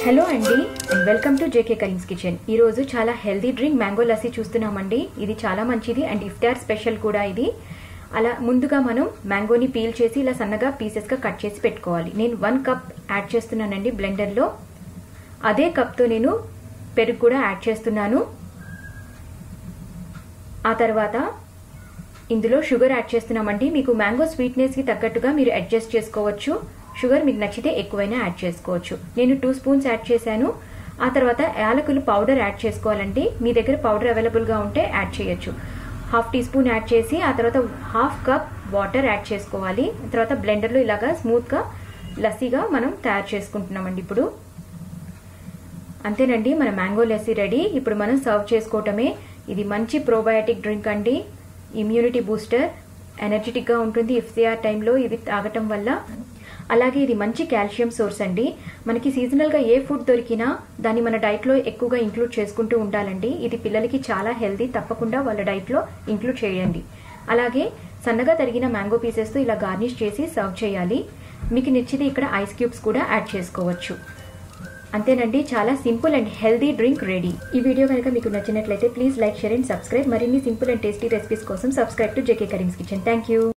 hello అండి and welcome to JK Karim's kitchen ఈ రోజు చాలా హెల్దీ డ్రింక్ మ్యాంగో లస్సీ చూస్తున్నామండి ఇది చాలా మంచిది అండ్ ఇఫ్తార్ స్పెషల్ కూడా ఇది అలా ముందుగా మనం మ్యాంగోని పీల్ చేసి ఇలా సన్నగా పీసెస్గా కట్ చేసి పెట్టుకోవాలి నేను వన్ కప్ యాడ్ చేస్తున్నానండి బ్లెండర్లో అదే కప్తో నేను పెరుగు కూడా యాడ్ చేస్తున్నాను ఆ తర్వాత ఇందులో షుగర్ యాడ్ చేస్తున్నామండి మీకు మ్యాంగో స్వీట్నెస్కి తగ్గట్టుగా మీరు అడ్జస్ట్ చేసుకోవచ్చు షుగర్ మీకు నచ్చితే ఎక్కువైనా యాడ్ చేసుకోవచ్చు నేను టూ స్పూన్స్ యాడ్ చేశాను ఆ తర్వాత యాలకులు పౌడర్ యాడ్ చేసుకోవాలండి మీ దగ్గర పౌడర్ అవైలబుల్గా ఉంటే యాడ్ చేయొచ్చు హాఫ్ టీ స్పూన్ యాడ్ చేసి ఆ తర్వాత హాఫ్ కప్ వాటర్ యాడ్ చేసుకోవాలి తర్వాత బ్లెండర్లో ఇలాగా స్మూత్గా లస్సీగా మనం తయారు చేసుకుంటున్నామండి ఇప్పుడు అంతేనండి మన మ్యాంగో లస్సీ రెడీ ఇప్పుడు మనం సర్వ్ చేసుకోవటమే ఇది మంచి ప్రోబయాటిక్ డ్రింక్ అండి ఇమ్యూనిటీ బూస్టర్ ఎనర్జెటిక్గా ఉంటుంది ఇఫ్తిఆర్ టైంలో ఇది తాగటం వల్ల అలాగే ఇది మంచి కాల్షియం సోర్స్ అండి మనకి సీజనల్గా ఏ ఫుడ్ దొరికినా దాన్ని మన డైట్లో ఎక్కువగా ఇంక్లూడ్ చేసుకుంటూ ఉండాలండి ఇది పిల్లలకి చాలా హెల్దీ తప్పకుండా వాళ్ళ డైట్లో ఇంక్లూడ్ చేయండి అలాగే సన్నగా తరిగిన మ్యాంగో పీసెస్తో ఇలా గార్నిష్ చేసి సర్వ్ చేయాలి మీకు నచ్చితే ఇక్కడ ఐస్ క్యూబ్స్ కూడా యాడ్ చేసుకోవచ్చు అంతేనండి చాలా simple and healthy drink ready ఈ వీడియో కనుక మీకు నచ్చినట్లయితే please like share and subscribe మరిన్ని సింపుల్ అండ్ టేస్టీ రెసిపీస్ కోసం subscribe to JK Karim's kitchen thank you